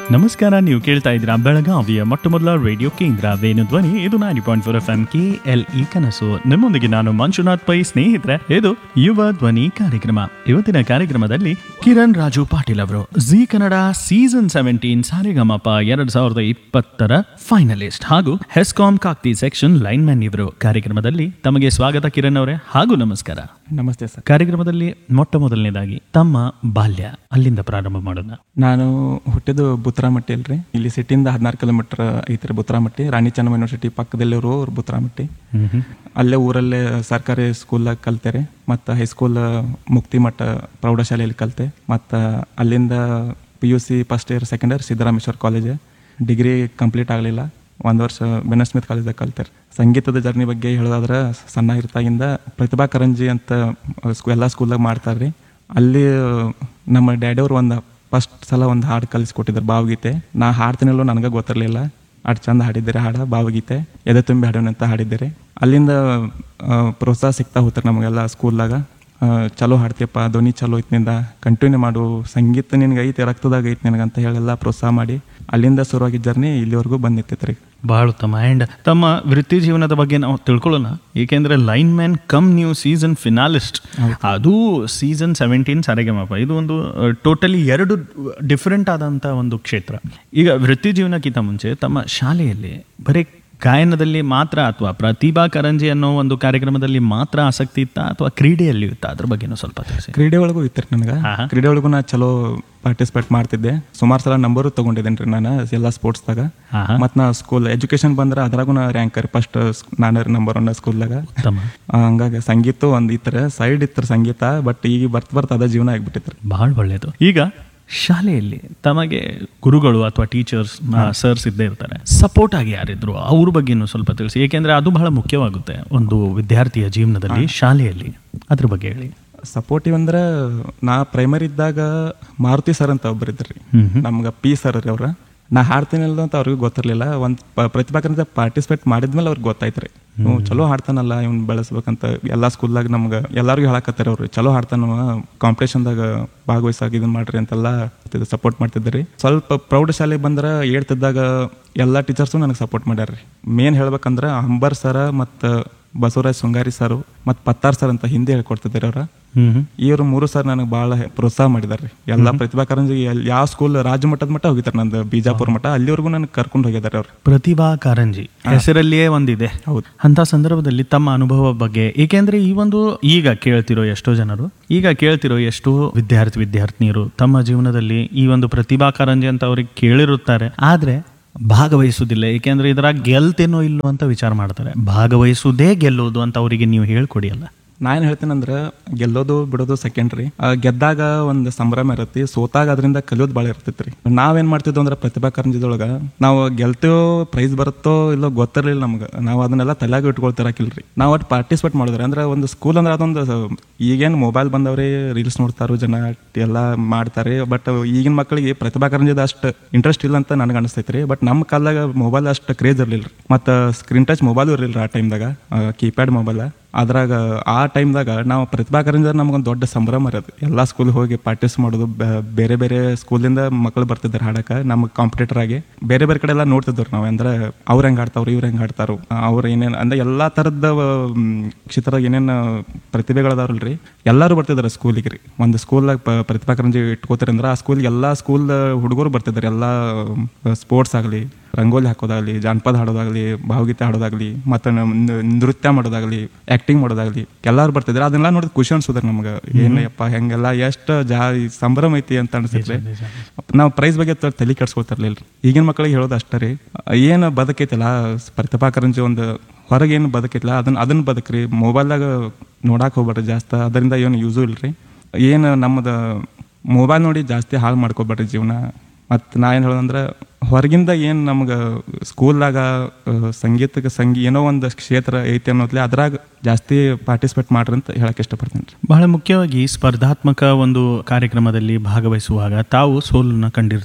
ನಮಸ್ಕಾರ ನೀವು ಕೇಳ್ತಾ ಇದ್ದೀರಾ ಬೆಳಗಾವಿಯ ಮೊಟ್ಟ ಮೊದಲ ರೇಡಿಯೋ ಕೇಂದ್ರ ವೇಣು ಧ್ವನಿ ಇದು nine point four F M K L E ಕನಸು ನಿಮ್ಮೊಂದಿಗೆ ನಾನು ಮಂಜುನಾಥ್ ಪೈ ಸ್ನೇಹಿತರೆ ಇದು ಯುವ ಧ್ವನಿ ಕಾರ್ಯಕ್ರಮ ಇವತ್ತಿನ ಕಾರ್ಯಕ್ರಮದಲ್ಲಿ ಕಿರಣ್ ರಾಜು ಪಾಟೀಲ್ ಅವರು Zee Kannada season seventeen Saregamapa ಎರಡ್ ಸಾವಿರದ ಇಪ್ಪತ್ತರ ಫೈನಲಿಸ್ಟ್ ಹಾಗೂ HESCOM Kakti section lineman ಇವರು ಕಾರ್ಯಕ್ರಮದಲ್ಲಿ ತಮಗೆ ಸ್ವಾಗತ ಕಿರಣ್ ಅವರೇ ಹಾಗೂ ನಮಸ್ಕಾರ ನಮಸ್ತೆ ಸರ್ ಕಾರ್ಯಕ್ರಮದಲ್ಲಿ ಮೊಟ್ಟ ಮೊದಲನೇದಾಗಿ ತಮ್ಮ ಬಾಲ್ಯ ಅಲ್ಲಿಂದ ಪ್ರಾರಂಭ ಮಾಡೋಣ ನಾನು ಹುಟ್ಟಿದ್ದು ಬುತ್ರಾಮಟ್ಟಿ ಅಲ್ರಿ ಇಲ್ಲಿ ಸಿಟಿಯಿಂದ ಹದಿನಾರು ಕಿಲೋಮೀಟರ್ ಐತ್ರಿ ಬುತ್ರಾಮಟ್ಟಿ ರಾಣಿ ಚೆನ್ನಮ್ಮ ಯೂನಿವರ್ಸಿಟಿ ಪಕ್ಕದಲ್ಲಿರೋ ಊರು ಬುತ್ರಾಮಟ್ಟಿ ಅಲ್ಲೇ ಊರಲ್ಲೇ ಸರ್ಕಾರಿ ಸ್ಕೂಲಾಗ ಕಲ್ತೆ ಮತ್ತು ಹೈಸ್ಕೂಲ್ ಮುಕ್ತಿ ಮಠ ಪ್ರೌಢಶಾಲೆಯಲ್ಲಿ ಕಲಿತೆ ಮತ್ತು ಅಲ್ಲಿಂದ P U C first year second year Siddarameshwara college degree complete ಆಗಲಿಲ್ಲ ಒಂದು ವರ್ಷ ಬೆನರ್ ಸ್ಮಿತ್ ಕಾಲೇಜ್ದಾಗ ಕಲ್ತಾರೆ ಸಂಗೀತದ ಜರ್ನಿ ಬಗ್ಗೆ ಹೇಳೋದಾದ್ರೆ ಸಣ್ಣ ಇರ್ತಾಗಿಂದ ಪ್ರತಿಭಾ ಕಾರಂಜಿ ಅಂತ ಸ್ಕೂ ಎಲ್ಲ ಸ್ಕೂಲ್ದಾಗ ಮಾಡ್ತಾರೆ ರೀ ಅಲ್ಲಿ ನಮ್ಮ ಡ್ಯಾಡಿಯವ್ರು ಒಂದು ಫಸ್ಟ್ ಸಲ ಒಂದು ಹಾಡು ಕಲಿಸ್ಕೊಟ್ಟಿದ್ರು ಭಾವಗೀತೆ ನಾ ಹಾಡ್ತೀನಲ್ಲೋ ನನಗೆ ಗೊತ್ತಿರಲಿಲ್ಲ ಅಷ್ಟು ಚಂದ ಹಾಡಿದ್ದೀರಿ ಹಾಡು ಭಾವಗೀತೆ ಎದೆ ತುಂಬಿ ಹಾಡೋಣ ಅಂತ ಹಾಡಿದ್ದೀರಿ ಅಲ್ಲಿಂದ ಆ, ಪ್ರೋತ್ಸಾಹ ಸಿಗ್ತಾ ಹೋಗ್ತಾರೆ ನಮಗೆಲ್ಲ ಸ್ಕೂಲ್ದಾಗ ಆ, ಚಲೋ ಹಾಡ್ತೀಯಪ್ಪ ಧ್ವನಿ ಚಲೋ ಐತಿ ನಿಂದ ಕಂಟಿನ್ಯೂ ಮಾಡು ಸಂಗೀತ ನಿನಗೆ ಐತಿ ರಕ್ತದಾಗ ಐತಿ ನಿನಗಂತ ಹೇಳೆಲ್ಲ ಪ್ರೋತ್ಸಾಹ ಮಾಡಿ ಅಲ್ಲಿಂದ ಶುರುವಾಗಿದ್ದ ಜರ್ನಿ ಇಲ್ಲಿವರೆಗೂ ಬಂದು ನಿಂತೈತೆ ರೀ ಬಹಳ ಉತ್ತಮ ಆ್ಯಂಡ್ ತಮ್ಮ ವೃತ್ತಿ ಜೀವನದ ಬಗ್ಗೆ ನಾವು ತಿಳ್ಕೊಳ್ಳೋಣ ಏಕೆಂದರೆ lineman cum new season finalist ಅದು ಸೀಸನ್ ಸೆವೆಂಟೀನ್ ಸರಿಗಮಪ ಇದು ಒಂದು ಟೋಟಲಿ ಎರಡು ಡಿಫ್ರೆಂಟ್ ಆದಂಥ ಒಂದು ಕ್ಷೇತ್ರ ಈಗ ವೃತ್ತಿ ಜೀವನಕ್ಕಿಂತ ಮುಂಚೆ ತಮ್ಮ ಶಾಲೆಯಲ್ಲಿ ಬರೀ ಗಾಯನದಲ್ಲಿ ಮಾತ್ರ ಅಥವಾ ಪ್ರತಿಭಾ ಕರಂಜಿ ಅನ್ನೋ ಒಂದು ಕಾರ್ಯಕ್ರಮದಲ್ಲಿ ಮಾತ್ರ ಆಸಕ್ತಿ ಇತ್ತಾ ಅಥವಾ ಕ್ರೀಡೆಯಲ್ಲಿ ಇತ್ತಾ ಅದ್ರ ಬಗ್ಗೆನೂ ಸ್ವಲ್ಪ ತಿಳಿಸಿ ಕ್ರೀಡೆ ಒಳಗೂ ಇತ್ತು ರೀ ನನಗೆ ಆಹಾ. ಕ್ರೀಡೆ ಒಳಗೂ ನಾ ಚಲೋ ಪಾರ್ಟಿಸಿಪೇಟ್ ಮಾಡ್ತಿದ್ದೆ ಸುಮಾರು ಸಲ ನಂಬರು ತೊಗೊಂಡಿದ್ದೇನೆ ರೀ ನಾನು ಎಲ್ಲ ಸ್ಪೋರ್ಟ್ಸ್ದಾಗ ಆಹಾ. ಮತ್ತು ನಾ ಸ್ಕೂಲ್ ಎಜುಕೇಶನ್ ಬಂದ್ರೆ ಅದ್ರಾಗೂ ನಾ ರ್ಯಾಂಕರ್ ಫಸ್ಟ್ ನಾನು ನಂಬರ್ ಒನ್ ಸ್ಕೂಲ್ದಾಗ ಉತ್ತಮ ಹಂಗಾಗಿ ಸಂಗೀತ ಒಂದು ಇತ್ತರ ಸೈಡ್ ಇತ್ತು ಸಂಗೀತ ಬಟ್ ಈಗ ಬರ್ತ ಬರ್ತ ಅದ ಜೀವನ ಆಗ್ಬಿಟ್ಟಿತ್ತು ಬಹಳ ಒಳ್ಳೆಯದು ಈಗ ಶಾಲೆಯಲ್ಲಿ ತಮಗೆ ಗುರುಗಳು ಅಥವಾ ಟೀಚರ್ಸ್ ಸರ್ಸ್ ಇದ್ದೇ ಇರ್ತಾರೆ ಸಪೋರ್ಟ್ ಆಗಿ ಯಾರಿದ್ರು ಅವ್ರ ಬಗ್ಗೆನೂ ಸ್ವಲ್ಪ ತಿಳಿಸಿ ಏಕೆಂದ್ರೆ ಅದು ಬಹಳ ಮುಖ್ಯವಾಗುತ್ತೆ ಒಂದು ವಿದ್ಯಾರ್ಥಿಯ ಜೀವನದಲ್ಲಿ ಶಾಲೆಯಲ್ಲಿ ಅದ್ರ ಬಗ್ಗೆ ಹೇಳಿ ಸಪೋರ್ಟಿವ್ ಅಂದ್ರೆ ನಾ ಪ್ರೈಮರಿ ಇದ್ದಾಗ ಮಾರುತಿ ಸರ್ ಅಂತ ಒಬ್ಬರು ಇದ್ರಿ ನಮ್ಗೆ ಪಿ ಸರ್ ರೀ ಅವ್ರ ನಾ ಹಾಡ್ತೀನಲ್ಲ ಅಂತ ಅವ್ರಿಗೂ ಗೊತ್ತಿರಲಿಲ್ಲ ಒಂದು ಪ್ರತಿಭಾಕರಂತ ಪಾರ್ಟಿಸಿಪೇಟ್ ಮಾಡಿದ್ಮೇಲೆ ಅವ್ರಿಗೆ ಗೊತ್ತಾಯ್ತು ರೀ ಹ್ಞೂ ಚಲೋ ಹಾಡ್ತಾನಲ್ಲ ಇವ್ನು ಬೆಳೆಸ್ಬೇಕಂತ ಎಲ್ಲ ಸ್ಕೂಲ್ದಾಗ ನಮ್ಗೆ ಎಲ್ಲರಿಗೂ ಹೇಳಕತ್ತಾರ ಅವ್ರು ಚಲೋ ಹಾಡ್ತಾನವ ಕಾಂಪಿಟೇಷನ್ದಾಗ ಭಾಗವಹಿಸಾಗಿ ಇದನ್ನ ಮಾಡ್ರಿ ಅಂತೆಲ್ಲ ಸಪೋರ್ಟ್ ಮಾಡ್ತಿದ್ರಿ ಸ್ವಲ್ಪ ಪ್ರೌಢ ಶಾಲೆಗೆ ಬಂದ್ರೆ ಏಳ್ತಿದ್ದಾಗ ಎಲ್ಲ ಟೀಚರ್ಸು ನನಗೆ ಸಪೋರ್ಟ್ ಮಾಡ್ಯಾರ ರೀ ಮೇನ್ ಹೇಳ್ಬೇಕಂದ್ರೆ ಅಂಬರ್ ಸರ ಮತ್ತು ಬಸವರಾಜ್ ಶೃಂಗಾರಿ ಸರು ಮತ್ತು ಪತ್ತಾರ್ ಸರ್ ಅಂತ ಹಿಂದಿ ಹೇಳ್ಕೊಡ್ತಿದ್ದಾರೆ ಅವ್ರ ಹ್ಮ್ ಇವರು ಮೂರು ಸರ್ ನನಗೆ ಭಾಳ ಪ್ರೋತ್ಸಾಹ ಮಾಡಿದಾರೆ ರೀ ಎಲ್ಲ ಪ್ರತಿಭಾ ಕಾರಂಜಿ ಎಲ್- ಯಾವ ಸ್ಕೂಲ್ ರಾಜ್ಯ ಮಟ್ಟದ ಮಟ್ಟ ಹೋಗಿದ್ದಾರೆ ನಂದು ಬಿಜಾಪುರ ಮಟ್ಟ ಅಲ್ಲಿವರೆಗೂ ನನಗೆ ಕರ್ಕೊಂಡು ಹೋಗಿದ್ದಾರೆ ಅವ್ರು ಪ್ರತಿಭಾ ಕಾರಂಜಿ ಹೆಸರಲ್ಲಿಯೇ ಒಂದಿದೆ ಹೌದು. ಅಂತ ಸಂದರ್ಭದಲ್ಲಿ ತಮ್ಮ ಅನುಭವ ಬಗ್ಗೆ ಏಕೆಂದ್ರೆ ಈ ಒಂದು ಈಗ ಕೇಳ್ತಿರೋ ಎಷ್ಟೋ ಜನರು ಈಗ ಕೇಳ್ತಿರೋ ಎಷ್ಟೋ ವಿದ್ಯಾರ್ಥಿ ವಿದ್ಯಾರ್ಥಿನಿಯರು ತಮ್ಮ ಜೀವನದಲ್ಲಿ ಈ ಒಂದು ಪ್ರತಿಭಾ ಕಾರಂಜಿ ಅಂತ ಅವ್ರಿಗೆ ಕೇಳಿರುತ್ತಾರೆ ಆದ್ರೆ ಭಾಗವಹಿಸುವುದಿಲ್ಲ ಏಕೆಂದ್ರೆ ಇದರಾಗ ಗೆಲ್ತೇನೋ ಇಲ್ಲೋ ಅಂತ ವಿಚಾರ ಮಾಡ್ತಾರೆ ಭಾಗವಹಿಸುವುದೇ ಗೆಲ್ಲೋದು ಅಂತ ಅವರಿಗೆ ನೀವು ಹೇಳ್ಕೊಡಿ ಅಲ್ಲ ನಾ ಏನು ಹೇಳ್ತೀನಂದ್ರೆ ಗೆಲ್ಲೋದು ಬಿಡೋದು ಸೆಕೆಂಡ್ರಿ ಗೆದ್ದಾಗ ಒಂದು ಸಂಭ್ರಮ ಇರತ್ತಿ ಸೋತಾಗ ಅದರಿಂದ ಕಲಿಯೋದು ಭಾಳ ಇರ್ತೈತಿ ರೀ ನಾವೇನು ಮಾಡ್ತಿದ್ವು ಅಂದ್ರೆ ಪ್ರತಿಭಾ ಕಾರಂಜಿದೊಳಗೆ ನಾವು ಗೆಲ್ತೇವೋ ಪ್ರೈಸ್ ಬರುತ್ತೋ ಇಲ್ಲೋ ಗೊತ್ತಿರಲಿಲ್ಲ ನಮ್ಗೆ ನಾವು ಅದನ್ನೆಲ್ಲ ತಲೆಯಾಗ ಇಟ್ಕೊಳ್ತಿರಕಿಲ್ರಿ ನಾವು ಒಟ್ಟು ಪಾರ್ಟಿಸಿಪೇಟ್ ಮಾಡಿದ್ರೆ ಅಂದ್ರೆ ಒಂದು ಸ್ಕೂಲ್ ಅಂದ್ರೆ ಅದೊಂದು ಈಗೇನು ಮೊಬೈಲ್ ಬಂದವ್ರಿ ರೀಲ್ಸ್ ನೋಡ್ತಾರೋ ಜನ ಎಲ್ಲ ಮಾಡ್ತಾರೆ ಬಟ್ ಈಗಿನ ಮಕ್ಕಳಿಗೆ ಪ್ರತಿಭಾ ಕಾರಂಜಿದ ಅಷ್ಟು ಇಂಟ್ರೆಸ್ಟ್ ಇಲ್ಲ ಅಂತ ನನಗೆ ಅನಿಸ್ತೈತೆ ರೀ ಬಟ್ ನಮ್ಮ ಕಾಲದಾಗ ಮೊಬೈಲ್ ಅಷ್ಟು ಕ್ರೇಜ್ ಇರಲಿಲ್ಲ ರೀ ಮತ್ತು ಸ್ಕ್ರೀನ್ ಟಚ್ ಮೊಬೈಲ್ ಇರಲಿಲ್ಲ ಆ ಟೈಮ್ದಾಗ ಕೀಪ್ಯಾಡ್ ಮೊಬೈಲ್ ಅದ್ರಾಗ ಆ ಟೈಮ್ದಾಗ ನಾವು ಪ್ರತಿಭಾ ಕಾರಂಜಿ ನಮಗೊಂದು ದೊಡ್ಡ ಸಂಭ್ರಮ ಇರೋದು ಎಲ್ಲ ಸ್ಕೂಲ್ ಹೋಗಿ ಪ್ರಾಕ್ಟೀಸ್ ಮಾಡೋದು ಬ- ಬೇರೆ ಬೇರೆ ಸ್ಕೂಲಿಂದ ಮಕ್ಕಳು ಬರ್ತಿದ್ದಾರೆ ಹಾಡಕ್ಕೆ ನಮಗೆ ಕಾಂಪಿಟೇಟರ್ ಆಗಿ ಬೇರೆ ಬೇರೆ ಕಡೆ ಎಲ್ಲ ನೋಡ್ತಿದ್ರು ನಾವು ಅಂದ್ರೆ ಅವ್ರು ಹೆಂಗೆ ಆಡ್ತಾವ್ರು ಇವ್ರು ಹೆಂಗೆ ಆಡ್ತಾರೋ ಅವ್ರು ಏನೇನು ಅಂದ್ರೆ ಎಲ್ಲ ಥರದ ಕ್ಷೇತ್ರದಾಗ ಏನೇನು ಪ್ರತಿಭೆಗಳದಾವಲ್ರಿ ಎಲ್ಲರೂ ಬರ್ತಿದ್ದಾರೆ ಸ್ಕೂಲಿಗೆ ರೀ ಒಂದು ಸ್ಕೂಲ್ದಾಗ ಪ್ರತಿಭಾ ಕಾರಂಜಿ ಇಟ್ಕೋತಾರೆ ಅಂದ್ರೆ ಆ ಸ್ಕೂಲ್ಗೆ ಎಲ್ಲ ಸ್ಕೂಲ್ ಹುಡುಗರು ಬರ್ತಿದ್ದಾರೆ ಎಲ್ಲ ಸ್ಪೋರ್ಟ್ಸ್ ಆಗಲಿ ರಂಗೋಲಿ ಹಾಕೋದಾಗ್ಲಿ ಜಾನಪದ ಹಾಡೋದಾಗ್ಲಿ ಭಾವಗೀತೆ ಹಾಡೋದಾಗ್ಲಿ ಮತ್ತು ನೃತ್ಯ ಮಾಡೋದಾಗ್ಲಿ ಆ್ಯಕ್ಟಿಂಗ್ ಮಾಡೋದಾಗ್ಲಿ ಎಲ್ಲರೂ ಬರ್ತಿದ್ರು ಅದನ್ನೆಲ್ಲ ನೋಡಿದ್ ಖುಷಿ ಅನ್ಸೋದ್ರಿ ನಮ್ಗೆ ಏನಪ್ಪ ಹೆಂಗೆಲ್ಲ ಎಷ್ಟು ಜಾ ಸಂಭ್ರಮ ಐತಿ ಅಂತ ಅನ್ಸಿದ್ರೆ ನಾವು ಪ್ರೈಸ್ ಬಗ್ಗೆ ತ- ತಲೆ ಕೆಡ್ಸ್ಕೊತಿರ್ಲಿಲ್ಲ ಈಗಿನ ಮಕ್ಕಳಿಗೆ ಹೇಳೋದು ಅಷ್ಟೇ ರೀ ಏನು ಬದುಕೈತಲ್ಲ ಪ್ರತಿಭಾ ಕಾರಂಜಿ ಒಂದು ಹೊರಗೆ ಏನು ಬದುಕೈತಿಲ್ಲ ಅದನ್ನ ಅದನ್ನ ಬದುಕ್ರಿ ಮೊಬೈಲ್ದಾಗ ನೋಡಕ್ಕೆ ಹೋಗ್ಬೇಡ್ರಿ ಜಾಸ್ತಿ ಅದರಿಂದ ಏನು ಯೂಸು ಇಲ್ರಿ ಏನು ನಮ್ಮದು ಮೊಬೈಲ್ ನೋಡಿ ಜಾಸ್ತಿ ಹಾಳು ಮಾಡ್ಕೋಬೇಡ್ರಿ ಜೀವನ ಮತ್ತು ನಾ ಏನು ಹೇಳೋದಂದ್ರೆ ಹೊರಗಿಂದ ಏನು ನಮ್ಗೆ ಸ್ಕೂಲ್ದಾಗ ಸಂಗೀತಕ್ಕೆ ಸಂಗೀ ಏನೋ ಒಂದು ಕ್ಷೇತ್ರ ಐತಿ ಅನ್ನೋದ್ಲೆ ಅದ್ರಾಗ ಜಾಸ್ತಿ ಪಾರ್ಟಿಸಿಪೇಟ್ ಮಾಡ್ರಿ ಅಂತ ಹೇಳಕ್ಕೆ ಇಷ್ಟಪಡ್ತೀನಿ ರೀ ಬಹಳ ಮುಖ್ಯವಾಗಿ ಸ್ಪರ್ಧಾತ್ಮಕ ಒಂದು ಕಾರ್ಯಕ್ರಮದಲ್ಲಿ ಭಾಗವಹಿಸುವಾಗ ತಾವು ಸೋಲನ್ನ ಕಂಡಿರ್ತೀರ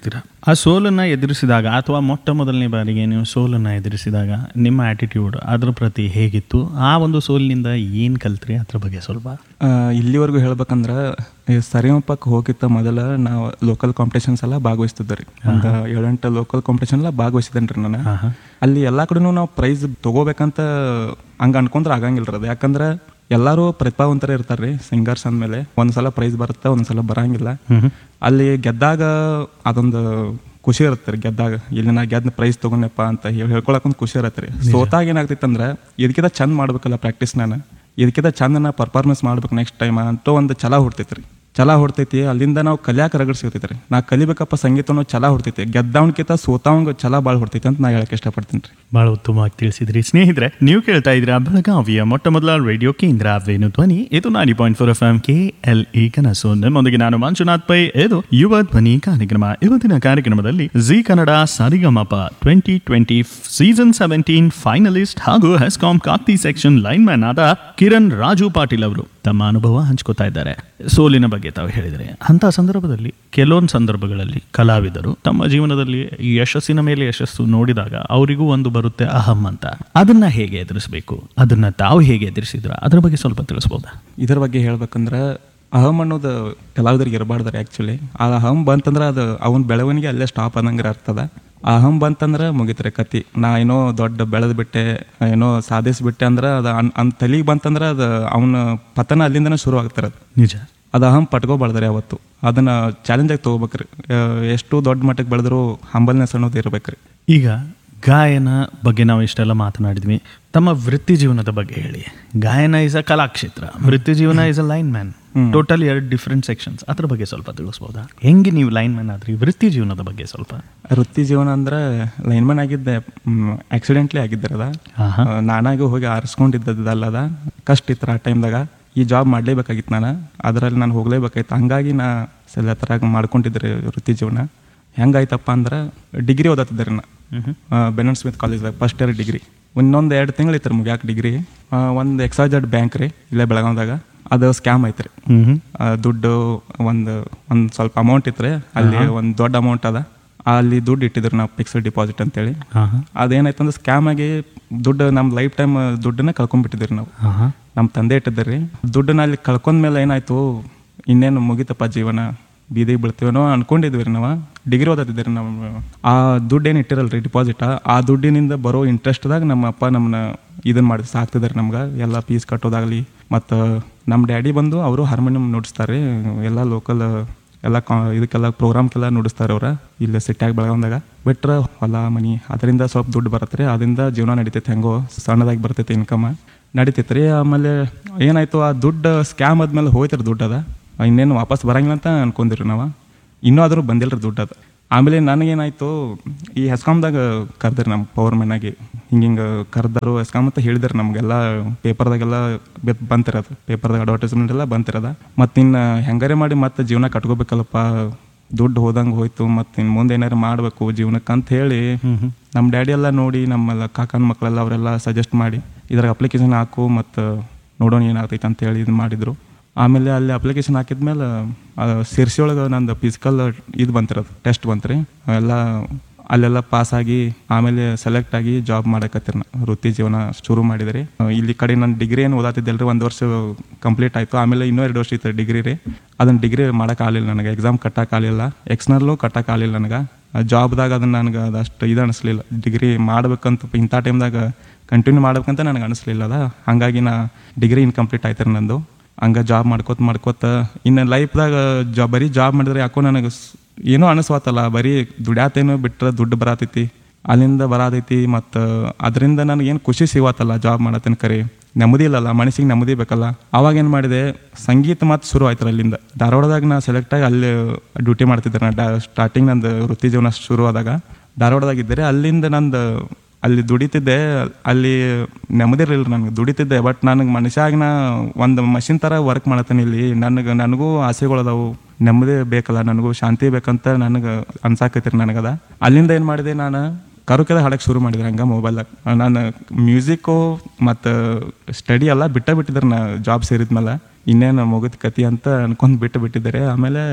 ಆ ಸೋಲನ್ನು ಎದುರಿಸಿದಾಗ ಅಥವಾ ಮೊಟ್ಟ ಮೊದಲನೇ ಬಾರಿಗೆ ನೀವು ಸೋಲನ್ನು ಎದುರಿಸಿದಾಗ ನಿಮ್ಮ ಆ್ಯಟಿಟ್ಯೂಡ್ ಅದ್ರ ಪ್ರತಿ ಹೇಗಿತ್ತು ಆ ಒಂದು ಸೋಲಿನಿಂದ ಏನು ಕಲ್ತ್ರಿ ಅದ್ರ ಬಗ್ಗೆ ಸ್ವಲ್ಪ ಆ, ಇಲ್ಲಿವರೆಗೂ ಹೇಳ್ಬೇಕಂದ್ರೆ ಈ ಸರಿಗಮಪಕ್ಕೆ ಹೋಗಿತ್ತ ಮೊದಲ ನಾವು ಲೋಕಲ್ ಕಾಂಪಿಟೇಷನ್ಸ್ ಎಲ್ಲ ಭಾಗವಹಿಸ್ತಿದ್ದೆ ರೀ ಒಂದು ಏಳೆಂಟು ಲೋಕಲ್ ಕಾಂಪಿಟೇಷನ್ ಎಲ್ಲ ಭಾಗವಹಿಸಿದ್ದೇನೆ ರೀ ನಾನು ಹಾಂ ಹಾಂ ಅಲ್ಲಿ ಎಲ್ಲ ಕಡೆನೂ ನಾವು ಪ್ರೈಸ್ ತಗೋಬೇಕಂತ ಹಂಗೆ ಅನ್ಕೊಂಡ್ರೆ ಆಗಂಗಿಲ್ಲ ರೀ ಅದು ಯಾಕಂದ್ರೆ ಎಲ್ಲರೂ ಪ್ರತಿಭಾವಂತರ ಇರ್ತಾರೆ ರೀ ಸಿಂಗರ್ಸ್ ಅಂದಮೇಲೆ ಒಂದ್ಸಲ ಪ್ರೈಸ್ ಬರುತ್ತೆ ಒಂದ್ಸಲ ಬರಂಗಿಲ್ಲ ಹ್ಞೂ ಅಲ್ಲಿ ಗೆದ್ದಾಗ ಅದೊಂದು ಖುಷಿ ಇರುತ್ತೆ ರೀ ಗೆದ್ದಾಗ ಇಲ್ಲಿ ನಾ ಗೆದ್ದ ಪ್ರೈಸ್ ತಗೊಂಡೆಪ್ಪ ಅಂತ ಹೇಳಿ ಹೇಳ್ಕೊಳಕೊಂದು ಖುಷಿ ಇರತ್ತೆ ರೀ ಸೋತಾಗ ಏನಾಗ್ತಿತ್ತು ಅಂದ್ರೆ ಇದಕ್ಕಿಂತ ಚಂದ ಮಾಡ್ಬೇಕಲ್ಲ ಪ್ರಾಕ್ಟೀಸ್ ನಾನು ಇದಕ್ಕಿಂತ ಚಂದ ನಾ ಪರ್ಫಾರ್ಮೆನ್ಸ್ ಮಾಡ್ಬೇಕು ನೆಕ್ಸ್ಟ್ ಟೈಮ್ ಅಂತ ಒಂದು ಛಲ ಹುಡ್ತೈತಿ ರೀ ಛಲ ಹೊಡ್ತೈತಿ ಅಲ್ಲಿಂದ ನಾವು ಕಲಿಯಾಕ ರಗಡ್ ಸಿಗ್ತೈತಿ ರೀ ನಾ ಕಲಿಬೇಕಪ್ಪ ಸಂಗೀತ ಅನ್ನೋ ಛಲ ಹೊಡ್ತೈತಿ ಗೆದ್ದವನ್ಕಿಂತ ಸೋತಾವಂಗ ಛಲ ಭಾಳ ಹೊಡ್ತೈತಿ ಅಂತ ನಾ ಹೇಳಕ್ ಇಷ್ಟಪಡ್ತೀನಿ ರೀ ಬಹಳ ಉತ್ತಮವಾಗಿ ತಿಳಿಸಿದ್ರಿ ಸ್ನೇಹಿತರೆ ನೀವು ಕೇಳ್ತಾ ಇದ್ದೀರಾ ಬೆಳಗಾವಿಯ ಮೊಟ್ಟ ಮೊದಲ ರೇಡಿಯೋ ಕೇಂದ್ರ ವೇಣು ಧ್ವನಿ ಇದು ನಾಡಿ point four F M K L E ಕನಸು ನಿಮ್ಮೊಂದಿಗೆ ನಾನು ಮಂಜುನಾಥ್ ಪೈ ಇದು ಯುವ ಧ್ವನಿ ಕಾರ್ಯಕ್ರಮ ಇವತ್ತಿನ ಕಾರ್ಯಕ್ರಮದಲ್ಲಿ Zee Kannada Saregamapa twenty twenty season seventeen finalist ಹಾಗೂ HESCOM Kakti section lineman ಆದ ಕಿರಣ್ ರಾಜು ಪಾಟೀಲ್ ಅವರು ತಮ್ಮ ಅನುಭವ ಹಂಚ್ಕೋತಾ ಇದ್ದಾರೆ ಸೋಲಿನ ಬಗ್ಗೆ ತಾವು ಹೇಳಿದರೆ ಅಂತ ಸಂದರ್ಭದಲ್ಲಿ ಕೆಲವೊಂದು ಸಂದರ್ಭಗಳಲ್ಲಿ ಕಲಾವಿದರು ತಮ್ಮ ಜೀವನದಲ್ಲಿ ಈ ಯಶಸ್ಸಿನ ಮೇಲೆ ಯಶಸ್ಸು ನೋಡಿದಾಗ ಅವರಿಗೂ ಒಂದು ಬರುತ್ತೆ ಅಹಂ ಅಂತ ಅದನ್ನ ಹೇಗೆ ಎದುರಿಸಬೇಕು ಅದನ್ನ ತಾವು ಹೇಗೆ ಎದುರಿಸಿದ್ರ ಅದ್ರ ಬಗ್ಗೆ ಸ್ವಲ್ಪ ತಿಳಿಸ್ಬೋದಾ ಇದ್ರ ಬಗ್ಗೆ ಹೇಳ್ಬೇಕಂದ್ರೆ ಅಹಂ ಅನ್ನೋದು ಕಲಾವಿದರಿಗೆ ಇರಬಾರ್ದಾರೆ ಆ್ಯಕ್ಚುಲಿ ಆ ಅಹಂ ಬಂತಂದ್ರೆ ಅದು ಅವನ ಬೆಳವಣಿಗೆ ಅಲ್ಲೇ ಸ್ಟಾಪ್ ಅನ್ನಂಗೆ ಅರ್ಥದ ಆ ಅಹಂ ಬಂತಂದ್ರೆ ಮುಗಿತ್ರೆ ಕತಿ ನಾ ಏನೋ ದೊಡ್ಡ ಬೆಳೆದು ಬಿಟ್ಟೆ ಏನೋ ಸಾಧಿಸ್ಬಿಟ್ಟೆ ಅಂದ್ರೆ ಅದು ಅನ್ ಅನ್ ತಲೆಗೆ ಬಂತಂದ್ರೆ ಅದು ಅವನ ಪತನ ಅಲ್ಲಿಂದನೇ ಶುರು ಆಗ್ತಿರೋದು ನಿಜ ಅದು ಅಹಂ ಪಟ್ಕೋಬಾರ್ದಾರೆ ಅವತ್ತು ಅದನ್ನ ಚಾಲೆಂಜಾಗಿ ತೊಗೋಬೇಕ್ರಿ ಆ, ಎಷ್ಟು ದೊಡ್ಡ ಮಟ್ಟಕ್ಕೆ ಬೆಳೆದ್ರು ಹಂಬಲ್ನೆಸ್ ಅನ್ನೋದು ಇರ್ಬೇಕ್ರಿ ಈಗ ಗಾಯನ ಬಗ್ಗೆ ನಾವು ಇಷ್ಟೆಲ್ಲ ಮಾತನಾಡಿದ್ವಿ ತಮ್ಮ ವೃತ್ತಿ ಜೀವನದ ಬಗ್ಗೆ ಹೇಳಿ ಗಾಯನ ಇಸ್ ಅ ಕಲಾಕ್ಷೇತ್ರ ವೃತ್ತಿ ಜೀವನ is a lineman total ಎರಡು ಡಿಫ್ರೆಂಟ್ ಸೆಕ್ಷನ್ಸ್ ಅದ್ರ ಬಗ್ಗೆ ಸ್ವಲ್ಪ ತಿಳಿಸ್ಬೋದಾ ಹೆಂಗೆ ನೀವು ಲೈನ್ ಮ್ಯಾನ್ ಆದ್ರಿ ವೃತ್ತಿ ಜೀವನದ ಬಗ್ಗೆ ಸ್ವಲ್ಪ ವೃತ್ತಿ ಜೀವನ ಅಂದ್ರೆ ಲೈನ್ಮನ್ ಆಗಿದ್ದೆ ಆಕ್ಸಿಡೆಂಟ್ಲಿ ಆಗಿದ್ದೆ ಅದ ಆಹಾ. ಆ, ನಾನಾಗಿ ಹೋಗಿ ಆರಿಸ್ಕೊಂಡಿದ್ದದಲ್ಲದ ಕಷ್ಟ ಇತ್ತು ಆ ಟೈಮ್ದಾಗ ಈ ಜಾಬ್ ಮಾಡಲೇಬೇಕಾಗಿತ್ತು ನಾನು ಅದರಲ್ಲಿ ನಾನು ಹೋಗ್ಲೇಬೇಕಾಯ್ತು ಹಂಗಾಗಿ ನಾ ಸೆಲ್ಲ ಥರ ಮಾಡ್ಕೊಂಡಿದ್ದೆ ವೃತ್ತಿ ಜೀವನ ಹೆಂಗಾಯ್ತಪ್ಪ ಅಂದ್ರೆ ಡಿಗ್ರಿ ಓದತ್ತಿದ್ದೆ ರೀ ನಾ ಬೆನನ್ ಸ್ಮಿತ್ ಕಾಲೇಜ್ದಾಗ ಫಸ್ಟ್ ಇಯರ್ ಡಿಗ್ರಿ ಇನ್ನೊಂದು ಎರಡು ತಿಂಗಳು ಇತ್ತು ಮುಗ್ಯಾಕ ಡಿಗ್ರಿ ಒಂದು ಎಕ್ಸಾಜೆಡ್ ಬ್ಯಾಂಕ್ ರೀ ಇಲ್ಲೇ ಬೆಳಗಾವ್ದಾಗ ಅದು ಸ್ಕ್ಯಾಮ್ ಐತ್ರಿ ಹ್ಮ್ ಆ, ದುಡ್ಡು ಒಂದು ಒಂದು ಸ್ವಲ್ಪ ಅಮೌಂಟ್ ಇತ್ತು ಅಲ್ಲಿ ಒಂದು ದೊಡ್ಡ ಅಮೌಂಟ್ ಅದ ಅಲ್ಲಿ ದುಡ್ಡು ಇಟ್ಟಿದ್ರು ನಾವು ಫಿಕ್ಸ್ಡ್ ಡಿಪಾಸಿಟ್ ಅಂತೇಳಿ ಹಾಂ ಹಾಂ ಅದೇನಾಯ್ತಂದ್ರೆ ಸ್ಕ್ಯಾಮ್ ಆಗಿ ದುಡ್ಡು ನಮ್ಮ ಲೈಫ್ ಟೈಮ್ ದುಡ್ಡನ್ನ ಕಳ್ಕೊಂಡ್ಬಿಟ್ಟಿದ್ರಿ ನಾವು ಹಾಂ ಹಾಂ ನಮ್ಮ ತಂದೆ ಇಟ್ಟಿದ್ರಿ ದುಡ್ಡನ್ನ ಅಲ್ಲಿ ಕಳ್ಕೊಂಡ್ಮೇಲೆ ಏನಾಯ್ತು ಇನ್ನೇನು ಮುಗಿತಪ್ಪ ಜೀವನ ಬೀದಿಗೆ ಬೀಳ್ತೀವೇನೋ ಅನ್ಕೊಂಡಿದ್ವಿ ರೀ ನಾವು ಡಿಗ್ರಿ ಓದತ್ತಿದ್ರಿ ನಾವು ಆ ದುಡ್ಡು ಏನು ಇಟ್ಟಿರಲ್ರಿ ಡಿಪಾಸಿಟ್ ಆ ದುಡ್ಡಿನಿಂದ ಬರೋ ಇಂಟ್ರೆಸ್ಟ್ದಾಗ ನಮ್ಮ ಅಪ್ಪ ನಮ್ಮನ್ನ ಇದನ್ನ ಮಾಡಿ ಸಾಕ್ತಿದಾರೆ ನಮ್ಗೆ ಎಲ್ಲ ಫೀಸ್ ಕಟ್ಟೋದಾಗಲಿ ಮತ್ತು ನಮ್ಮ ಡ್ಯಾಡಿ ಬಂದು ಅವರು ಹಾರ್ಮೋನಿಯಂ ನುಡಿಸ್ತಾರೆ ಎಲ್ಲ ಲೋಕಲ್ ಎಲ್ಲ ಕಾ ಇದಕ್ಕೆಲ್ಲ ಪ್ರೋಗ್ರಾಮ್ಗೆಲ್ಲ ನುಡಿಸ್ತಾರೆ ಅವ್ರ ಇಲ್ಲಿ ಸಿಟ್ಯಾಗ ಬೆಳಗಾವ್ದಾಗ ಬಿಟ್ರೆ ಹೊಲ ಮನಿ ಅದರಿಂದ ಸ್ವಲ್ಪ ದುಡ್ಡು ಬರತ್ತೆ ರೀ ಅದರಿಂದ ಜೀವನ ನಡಿತೈತೆ ಹೆಂಗೋ ಸಣ್ಣದಾಗಿ ಬರ್ತೈತೆ ಇನ್ಕಮ್ ನಡಿತೈತೆ ರೀ ಆಮೇಲೆ ಏನಾಯ್ತು ಆ ದುಡ್ಡು ಸ್ಕ್ಯಾಮ್ ಆದ್ಮೇಲೆ ಹೋಯ್ತಾರೆ ದುಡ್ಡು ಅದ ಇನ್ನೇನು ವಾಪಸ್ ಬರಂಗಿಲ್ಲ ಅಂತ ಅನ್ಕೊಂಡಿರಿ ನಾವು ಇನ್ನೂ ಆದರೂ ಬಂದಿಲ್ಲ ರೀ ದುಡ್ಡು ಅದು ಆಮೇಲೆ ನನಗೇನಾಯ್ತು ಈ ಹೆಸ್ಕಾಮ್ದಾಗ ಕರೆದ್ರಿ ನಮ್ಮ ಪವರ್ ಮ್ಯಾನಾಗಿ ಹಿಂಗೆ ಹಿಂಗೆ ಕರೆದರು ಹೆಸ್ಕಾಮ್ ಅಂತ ಹೇಳಿದ್ರು ನಮಗೆಲ್ಲ ಪೇಪರ್ದಾಗೆಲ್ಲ ಬೆತ್ ಬಂತಿರೋದು ಪೇಪರ್ದಾಗ ಅಡ್ವರ್ಟೈಸ್ಮೆಂಟ್ ಎಲ್ಲ ಬಂತಿರೋದ ಮತ್ತು ಇನ್ನು ಹೆಂಗಾರೆ ಮಾಡಿ ಮತ್ತೆ ಜೀವನ ಕಟ್ಕೋಬೇಕಲ್ಲಪ್ಪ ದುಡ್ಡು ಹೋದಂಗೆ ಹೋಯ್ತು ಮತ್ತು ಇನ್ನು ಮುಂದೆ ಏನಾರು ಮಾಡಬೇಕು ಜೀವನಕ್ಕೆ ಅಂತ ಹೇಳಿ ನಮ್ಮ ಡ್ಯಾಡಿ ಎಲ್ಲ ನೋಡಿ ನಮ್ಮೆಲ್ಲ ಕಾಕನ ಮಕ್ಕಳೆಲ್ಲ ಅವರೆಲ್ಲ ಸಜೆಸ್ಟ್ ಮಾಡಿ ಇದ್ರಾಗ ಅಪ್ಲಿಕೇಶನ್ ಹಾಕು ಮತ್ತು ನೋಡೋಣ ಏನಾಗ್ತೈತೆ ಅಂತ ಹೇಳಿ ಇದು ಮಾಡಿದರು ಆಮೇಲೆ ಅಲ್ಲಿ ಅಪ್ಲಿಕೇಶನ್ ಹಾಕಿದ್ಮೇಲೆ ಸಿರ್ಸಿ ಒಳಗೆ ನಂದು ಫಿಸಿಕಲ್ ಇದು ಬಂತಿರೋದು ಟೆಸ್ಟ್ ಬಂತ್ರಿ ಎಲ್ಲ ಅಲ್ಲೆಲ್ಲ ಪಾಸ್ ಆಗಿ ಆಮೇಲೆ ಸೆಲೆಕ್ಟ್ ಆಗಿ ಜಾಬ್ ಮಾಡಕತ್ತೀರಿ ನಾ ವೃತ್ತಿ ಜೀವನ ಶುರು ಮಾಡಿದ್ರಿ ಇಲ್ಲಿ ಕಡೆ ನಾನು ಡಿಗ್ರಿ ಏನು ಓದಾತಿದ್ದೆಲ್ರಿ ಒಂದು ವರ್ಷ ಕಂಪ್ಲೀಟ್ ಆಯಿತು ಆಮೇಲೆ ಇನ್ನೂ ಎರಡು ವರ್ಷ ಇತ್ತು ಡಿಗ್ರಿ ರೀ ಅದನ್ನು ಡಿಗ್ರಿ ಮಾಡೋಕ್ಕಾಗಲಿಲ್ಲ ನನಗೆ ಎಕ್ಸಾಮ್ ಕಟ್ಟೋಕ್ಕಾಗಲಿಲ್ಲ ಎಕ್ಸ್ನರ್ಲು ಕಟ್ಟೋಕ್ಕಾಗಲಿಲ್ಲ ನನಗೆ ಜಾಬ್ದಾಗ ಅದನ್ನು ನನಗೆ ಅದಷ್ಟು ಇದು ಅನಿಸ್ಲಿಲ್ಲ ಡಿಗ್ರಿ ಮಾಡ್ಬೇಕಂತ ಇಂಥ ಟೈಮ್ದಾಗ ಕಂಟಿನ್ಯೂ ಮಾಡ್ಬೇಕಂತ ನನಗೆ ಅನಿಸ್ಲಿಲ್ಲ ಅದ ಹಾಗಾಗಿ ನಾ ಡಿಗ್ರಿ ಇನ್ಕಂಪ್ಲೀಟ್ ಆಯ್ತು ರೀ ನಂದು ಹಂಗೆ ಜಾಬ್ ಮಾಡ್ಕೋತ ಮಾಡ್ಕೋತ ಇನ್ನು ಲೈಫ್ದಾಗ ಜಾ ಬರೀ ಜಾಬ್ ಮಾಡಿದ್ರೆ ಯಾಕೋ ನನಗೆ ಸ್- ಏನೋ ಅನಿಸ್ವಾತಲ್ಲ ಬರೀ ದುಡ್ಯಾತೇನೋ ಬಿಟ್ರೆ ದುಡ್ಡು ಬರಾತೈತಿ ಅಲ್ಲಿಂದ ಬರಾತೈತಿ ಮತ್ತು ಅದರಿಂದ ನನಗೇನು ಖುಷಿ ಸಿಗತ್ತಲ್ಲ ಜಾಬ್ ಮಾಡತ್ತೇನೆ ಕರೆ ನೆಮ್ಮದಿ ಇಲ್ಲಲ್ಲ ಮನಸ್ಸಿಗೆ ನೆಮ್ಮದಿ ಬೇಕಲ್ಲ ಅವಾಗ ಏನು ಮಾಡಿದೆ ಸಂಗೀತ ಮಾತು ಶುರು ಆಯ್ತು ಅಲ್ಲಿಂದ ಧಾರವಾಡದಾಗ ನಾ ಸೆಲೆಕ್ಟ್ ಆಗಿ ಅಲ್ಲಿ ಡ್ಯೂಟಿ ಮಾಡ್ತಿದ್ದೆ ನಾ ಡಾ ಸ್ಟಾರ್ಟಿಂಗ್ ನಂದು ವೃತ್ತಿ ಜೀವನ ಶುರು ಆದಾಗ ಧಾರವಾಡದಾಗಿದ್ದರೆ ಅಲ್ಲಿಂದ ನಂದು ಅಲ್ಲಿ ದುಡಿತಿದ್ದೆ ಅಲ್ಲಿ ನೆಮ್ಮದಿ ಇರಲಿಲ್ಲ ನನಗೆ ದುಡಿತಿದ್ದೆ ಬಟ್ ನನಗೆ ಮನುಷ್ಯಾಗ ನಾ ಒಂದು ಮಷಿನ್ ಥರ ವರ್ಕ್ ಮಾಡತ್ತೇನೆ ಇಲ್ಲಿ ನನಗೆ ನನಗೂ ಆಸೆಗಳದಾವು ನೆಮ್ಮದಿ ಬೇಕಲ್ಲ ನನಗೂ ಶಾಂತಿ ಬೇಕಂತ ನನಗೆ ಅನ್ಸಾಕೈತಿರಿ ನನಗದ ಅಲ್ಲಿಂದ ಏನು ಮಾಡಿದೆ ನಾನು ಕರುಕೆದ ಹಾಡಕ್ಕೆ ಶುರು ಮಾಡಿದ್ರೆ ಹಂಗೆ ಮೊಬೈಲ್ದಾಗ ನಾನು ಮ್ಯೂಸಿಕ್ಕು ಮತ್ತು ಸ್ಟಡಿ ಎಲ್ಲ ಬಿಟ್ಟ ಬಿಟ್ಟಿದ್ದಾರೆ ನಾ ಜಾಬ್ ಸೇರಿದ್ಮೇಲೆ ಇನ್ನೇನು ಮುಗಿದ ಕತಿ ಅಂತ ಅನ್ಕೊಂಡು ಬಿಟ್ಟು ಬಿಟ್ಟಿದ್ದಾರೆ ಆಮೇಲೆ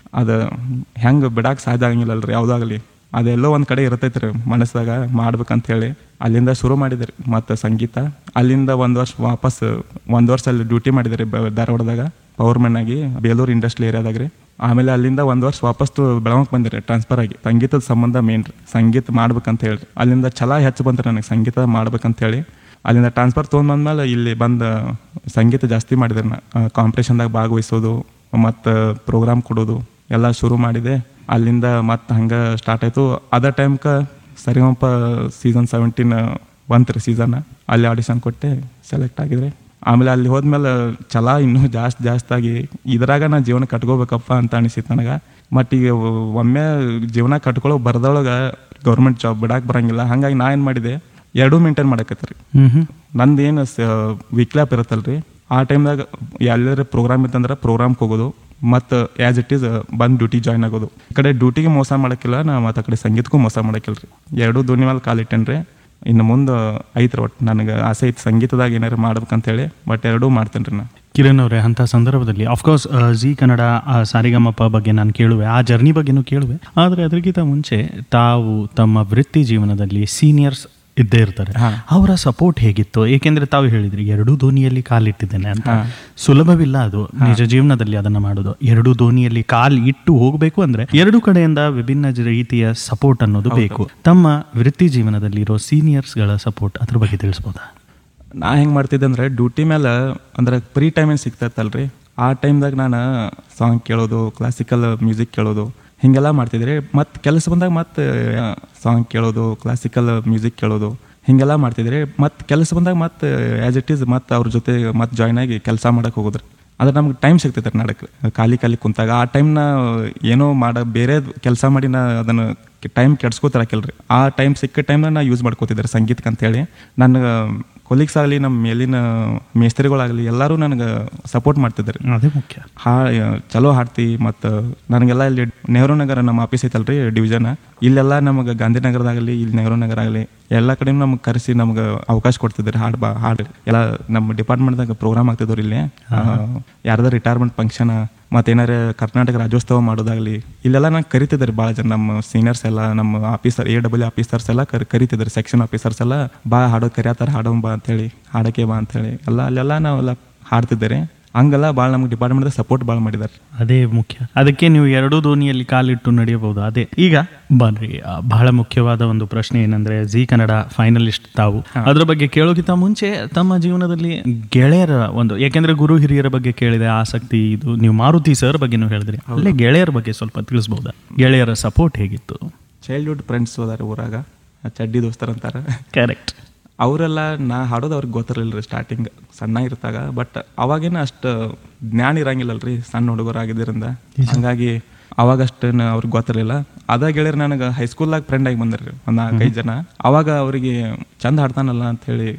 ಅದು ಹೆಂಗೆ ಬಿಡಾಕ್ ಸಾಧ್ಯ ಆಗಂಗಿಲ್ಲಲ್ರಿ ಯಾವುದಾಗಲಿ ಅದೆಲ್ಲೋ ಒಂದು ಕಡೆ ಇರ್ತೈತೆ ರೀ ಮನಸ್ಸಾಗ ಮಾಡ್ಬೇಕಂತ ಹೇಳಿ ಅಲ್ಲಿಂದ ಶುರು ಮಾಡಿದ್ರಿ ಮತ್ತು ಸಂಗೀತ ಅಲ್ಲಿಂದ ಒಂದು ವರ್ಷ ವಾಪಸ್ ಒಂದು ವರ್ಷ ಅಲ್ಲಿ ಡ್ಯೂಟಿ ಮಾಡಿದ್ರಿ ಬ- ಧಾರವಾಡದಾಗ ಪವರ್ಮೆನ್ ಆಗಿ ಬೇಲೂರು ಇಂಡಸ್ಟ್ರಿ ಏರಿಯಾದಾಗ ರೀ ಆಮೇಲೆ ಅಲ್ಲಿಂದ ಒಂದು ವರ್ಷ ವಾಪಸ್ ಬೆಳವಕ್ಕೆ ಬಂದಿರಿ ಟ್ರಾನ್ಸ್ಫರ್ ಆಗಿ ಸಂಗೀತದ ಸಂಬಂಧ ಮೇನ್ ರೀ ಸಂಗೀತ ಮಾಡ್ಬೇಕಂತ ಹೇಳಿ ಅಲ್ಲಿಂದ ಛಲ ಹೆಚ್ಚು ಬಂತು ನನಗೆ ಸಂಗೀತ ಮಾಡ್ಬೇಕಂತ ಹೇಳಿ ಅಲ್ಲಿಂದ ಟ್ರಾನ್ಸ್ಫರ್ ತೊಗೊಂಡ್ಬಂದ್ಮೇಲೆ ಇಲ್ಲಿ ಬಂದು ಸಂಗೀತ ಜಾಸ್ತಿ ಮಾಡಿದ್ರಿ ನಾ ಕಾಂಪಿಟೇಷನ್ದಾಗ ಭಾಗವಹಿಸೋದು ಮತ್ತು ಪ್ರೋಗ್ರಾಮ್ ಕೊಡೋದು ಎಲ್ಲ ಶುರು ಮಾಡಿದೆ ಅಲ್ಲಿಂದ ಮತ್ತೆ ಹಂಗೆ ಸ್ಟಾರ್ಟ್ ಆಯಿತು ಅದ ಟೈಮ್ಗೆ ಸರಿಗಮಪ ಸೀಸನ್ ಸೆವೆಂಟೀನ್ ಬಂತು ರೀ ಸೀಸನ್ ಅಲ್ಲಿ ಆಡಿಷನ್ ಕೊಟ್ಟೆ ಸೆಲೆಕ್ಟ್ ಆಗಿದ್ರೆ ಆಮೇಲೆ ಅಲ್ಲಿ ಹೋದ್ಮೇಲೆ ಛಲ ಇನ್ನೂ ಜಾಸ್ತಿ ಜಾಸ್ತಿ ಆಗಿ ಇದ್ರಾಗ ನಾ ಜೀವನ ಕಟ್ಕೋಬೇಕಪ್ಪ ಅಂತ ಅನಿಸಿತ್ತು ನನಗೆ ಮತ್ತು ಈಗ ಒಮ್ಮೆ ಜೀವನ ಕಟ್ಕೊಳ್ಳೋ ಬರ್ದೊಳಗೆ ಗೌರ್ಮೆಂಟ್ ಜಾಬ್ ಬಿಡಾಕ್ ಬರಂಗಿಲ್ಲ ಹಾಗಾಗಿ ನಾ ಏನು ಮಾಡಿದೆ ಎರಡೂ ಮೇಂಟೈನ್ ಮಾಡಕತ್ತೀರಿ ಹ್ಮ್ ಹ್ಮ್ ನಂದು ಏನು ವೀಕ್ಲಿ ಆಪ್ ಇರುತ್ತಲ್ರಿ ಆ ಟೈಮ್ದಾಗ ಎಲ್ಲರ ಪ್ರೋಗ್ರಾಮ್ ಇತ್ತಂದ್ರೆ ಪ್ರೋಗ್ರಾಮ್ಗೆ ಹೋಗೋದು ಮತ್ತು ಆ್ಯಸ್ ಇಟ್ ಈಸ್ ಬಂದು ಡ್ಯೂಟಿ ಜಾಯ್ನ್ ಆಗೋದು ಈ ಕಡೆ ಡ್ಯೂಟಿಗೆ ಮೋಸ ಮಾಡೋಕ್ಕಿಲ್ಲ ನಾ ಮತ್ತು ಆ ಕಡೆ ಸಂಗೀತಕ್ಕೂ ಮೋಸ ಮಾಡೋಕ್ಕಿಲ್ಲ ರೀ ಎರಡೂ ಧ್ವನಿ ಮೇಲೆ ಕಾಲಿಟ್ಟೇನ್ರಿ ಇನ್ನು ಮುಂದೆ ಐತ್ರಿ ಒಟ್ಟು ನನಗೆ ಆಸೆ ಐತೆ ಸಂಗೀತದಾಗ ಏನಾರು ಮಾಡ್ಬೇಕಂತೇಳಿ ಬಟ್ ಎರಡೂ ಮಾಡ್ತೇನೆ ರೀ ನಾ ಕಿರಣ್ ಅವರೇ ಅಂಥ ಸಂದರ್ಭದಲ್ಲಿ ಅಫ್ಕೋರ್ಸ್ ಜಿ ಕನ್ನಡ ಆ, ಸಾರಿಗಮಪ ಬಗ್ಗೆ ನಾನು ಕೇಳುವೆ ಆ ಜರ್ನಿ ಬಗ್ಗೆನೂ ಕೇಳುವೆ ಆದರೆ ಅದಕ್ಕಿಂತ ಮುಂಚೆ ತಾವು ತಮ್ಮ ವೃತ್ತಿ ಜೀವನದಲ್ಲಿ ಸೀನಿಯರ್ಸ್ ಇದ್ದೇ ಇರ್ತಾರೆ ಹಾ. ಅವರ ಸಪೋರ್ಟ್ ಹೇಗಿತ್ತು ಏಕೆಂದ್ರೆ ತಾವು ಹೇಳಿದ್ರಿ ಎರಡೂ ದೋಣಿಯಲ್ಲಿ ಕಾಲಿಟ್ಟಿದ್ದೇನೆ ಅಂತ ಸುಲಭವಿಲ್ಲ ಅದು ನಿಜ ಜೀವನದಲ್ಲಿ ಅದನ್ನ ಮಾಡೋದು ಎರಡೂ ದೋಣಿಯಲ್ಲಿ ಕಾಲ್ ಇಟ್ಟು ಹೋಗಬೇಕು ಅಂದ್ರೆ ಎರಡು ಕಡೆಯಿಂದ ವಿಭಿನ್ನ ಜ- ರೀತಿಯ ಸಪೋರ್ಟ್ ಅನ್ನೋದು ಬೇಕು ತಮ್ಮ ವೃತ್ತಿ ಜೀವನದಲ್ಲಿ ಇರೋ ಸೀನಿಯರ್ಸ್ಗಳ ಸಪೋರ್ಟ್ ಅದ್ರ ಬಗ್ಗೆ ತಿಳಿಸ್ಬೋದಾ ನಾ ಹೆಂಗೆ ಮಾಡ್ತಿದ್ದೆ ಅಂದ್ರೆ ಡ್ಯೂಟಿ ಮೇಲೆ ಅಂದ್ರೆ ಫ್ರೀ ಟೈಮ್ ಏನು ಸಿಗ್ತೈತಲ್ರಿ ಆ ಟೈಮ್ದಾಗ ನಾನು ಸಾಂಗ್ ಕೇಳೋದು ಕ್ಲಾಸಿಕಲ್ ಮ್ಯೂಸಿಕ್ ಕೇಳೋದು ಹಿಂಗೆಲ್ಲ ಮಾಡ್ತಿದ್ರಿ ಮತ್ತು ಕೆಲಸ ಬಂದಾಗ ಮತ್ತೆ ಸಾಂಗ್ ಕೇಳೋದು ಕ್ಲಾಸಿಕಲ್ ಮ್ಯೂಸಿಕ್ ಕೇಳೋದು ಹಿಂಗೆಲ್ಲ ಮಾಡ್ತಿದ್ರಿ ಮತ್ತು ಕೆಲಸ ಬಂದಾಗ ಮತ್ತೆ ಆ್ಯಸ್ ಇಟ್ ಈಸ್ ಮತ್ತೆ ಅವ್ರ ಜೊತೆ ಮತ್ತೆ ಜಾಯ್ನ್ ಆಗಿ ಕೆಲಸ ಮಾಡಕ್ಕೆ ಹೋಗೋದ್ರಿ ಅದ್ರ ನಮ್ಗೆ ಟೈಮ್ ಸಿಗ್ತೈತೆ ರೀ ನಡಕ್ಕೆ ಖಾಲಿ ಖಾಲಿ ಕುಂತಾಗ ಆ ಟೈಮ್ನ ಏನೋ ಮಾಡ ಬೇರೆ ಕೆಲಸ ಮಾಡಿ ನಾ ಅದನ್ನು ಟೈಮ್ ಕೆಡ್ಸ್ಕೋತಿರಕಿಲ್ರಿ ಆ ಟೈಮ್ ಸಿಕ್ಕ ಟೈಮ್ನ ನಾ ಯೂಸ್ ಮಾಡ್ಕೋತಿದ್ದೆ ಸಂಗೀತಕ್ಕೆ ಅಂತೇಳಿ ನನಗೆ ಕೊಲೀಗ್ಸ್ ಆಗಲಿ ನಮ್ಮ ಮೇಲಿನ ಮೇಸ್ತ್ರಿಗಳಾಗಲಿ ಎಲ್ಲರೂ ನನಗೆ ಸಪೋರ್ಟ್ ಮಾಡ್ತಿದ್ದಾರೆ ಅದೇ ಮುಖ್ಯ ಹಾ ಚಲೋ ಹಾಡ್ತಿ ಮತ್ತು ನನಗೆಲ್ಲ ಇಲ್ಲಿ ನೆಹರು ನಗರ ನಮ್ಮ ಆಫೀಸ್ ಐತಲ್ರಿ ಡಿವಿಷನ್ ಇಲ್ಲೆಲ್ಲ ನಮಗೆ ಗಾಂಧಿನಗರದಾಗಲಿ ಇಲ್ಲಿ ನೆಹರು ನಗರ ಆಗಲಿ ಎಲ್ಲ ಕಡೆ ನಮ್ಗೆ ಕರೆಸಿ ನಮ್ಗೆ ಅವಕಾಶ ಕೊಡ್ತಿದ್ದಾರೆ ಹಾಡು ಬಾ ಹಾಡು ಎಲ್ಲ ನಮ್ಮ ಡಿಪಾರ್ಟ್ಮೆಂಟ್ದಾಗ ಪ್ರೋಗ್ರಾಮ್ ಆಗ್ತಿದ್ರು ಇಲ್ಲಿ ಯಾರ್ದಾರ ರಿಟೈರ್ಮೆಂಟ್ ಫಂಕ್ಷನ್ ಮತ್ತೇನಾರ ಕರ್ನಾಟಕ ರಾಜ್ಯೋತ್ಸವ ಮಾಡೋದಾಗಲಿ ಇಲ್ಲೆಲ್ಲ ನಂಗೆ ಕರಿತಿದ್ದಾರೆ ಭಾಳ ಜನ ನಮ್ಮ ಸೀನಿಯರ್ಸ್ ಎಲ್ಲ ನಮ್ಮ ಆಫೀಸರ್ ಎ ಡಬ್ಲ್ಯೂ ಆಫೀಸರ್ಸ್ ಎಲ್ಲ ಕರ್ ಕರಿತಿದ್ದಾರೆ ಸೆಕ್ಷನ್ ಆಫೀಸರ್ಸ್ ಎಲ್ಲ ಬಾ ಹಾಡೋ ಕರಿಯತ್ತಾರ ಹಾಡೋ ಬಾ ಅಂತೇಳಿ ಹಾಡಕ್ಕೆ ಬಾ ಅಂತೇಳಿ ಎಲ್ಲ ಅಲ್ಲೆಲ್ಲ ನಾವೆಲ್ಲ ಹಾಡ್ತಿದ್ದಾರೆ ಹಂಗೆಲ್ಲ ಭಾಳ ನಮ್ಗೆ ಡಿಪಾರ್ಟ್ಮೆಂಟ್ ಸಪೋರ್ಟ್ ಭಾಳ ಮಾಡಿದ್ದಾರೆ ಅದೇ ಮುಖ್ಯ ಅದಕ್ಕೆ ನೀವು ಎರಡೂ ದೋಣಿಯಲ್ಲಿ ಕಾಲಿಟ್ಟು ನಡೆಯಬಹುದು ಅದೇ ಈಗ ಬನ್ರಿ ಆ, ಬಹಳ ಮುಖ್ಯವಾದ ಒಂದು ಪ್ರಶ್ನೆ ಏನಂದ್ರೆ ಜಿ ಕನ್ನಡ ಫೈನಲಿಸ್ಟ್ ತಾವು ಅದ್ರ ಬಗ್ಗೆ ಕೇಳೋಕ್ಕಿಂತ ಮುಂಚೆ ತಮ್ಮ ಜೀವನದಲ್ಲಿ ಗೆಳೆಯರ ಒಂದು ಯಾಕೆಂದ್ರೆ ಗುರು ಹಿರಿಯರ ಬಗ್ಗೆ ಕೇಳಿದೆ ಆಸಕ್ತಿ ಇದು ನೀವು ಮಾರುತಿ ಸರ್ ಬಗ್ಗೆನೂ ಹೇಳಿದ್ರಿ ಅಲ್ಲೇ ಗೆಳೆಯರ ಬಗ್ಗೆ ಸ್ವಲ್ಪ ತಿಳಿಸ್ಬೋದಾ ಗೆಳೆಯರ ಸಪೋರ್ಟ್ ಹೇಗಿತ್ತು ಚೈಲ್ಡ್ಹುಡ್ ಫ್ರೆಂಡ್ಸ್ ಹೋದಾರೆ ಊರಾಗ ಚಡ್ಡಿ ದೋಸ್ತರ್ ಅಂತಾರೆ ಕರೆಕ್ಟ್ ಅವರೆಲ್ಲ ನಾ ಹಾಡೋದು ಅವ್ರಿಗೆ ಗೊತ್ತಿರಲಿಲ್ಲ ರೀ ಸ್ಟಾರ್ಟಿಂಗ್ ಸಣ್ಣ ಇರ್ತಾಗ ಬಟ್ ಅವಾಗೇನ ಅಷ್ಟು ಜ್ಞಾನ ಇರಂಗಿಲ್ಲಲ್ರಿ ಸಣ್ಣ ಹುಡುಗರಾಗಿದ್ದರಿಂದ ಹಂಗಾಗಿ ಅವಾಗಷ್ಟು ಅವ್ರಿಗೆ ಗೊತ್ತಿರಲಿಲ್ಲ ಅದ ಗೆಳೆಯರು ನನಗೆ ಹೈಸ್ಕೂಲ್ದಾಗ ಫ್ರೆಂಡ್ ಆಗಿ ಬಂದ್ರಿ ಒಂದು ನಾಲ್ಕೈದು ಜನ ಅವಾಗ ಅವರಿಗೆ ಚಂದ ಹಾಡ್ತಾನಲ್ಲ ಅಂತ ಹೇಳಿ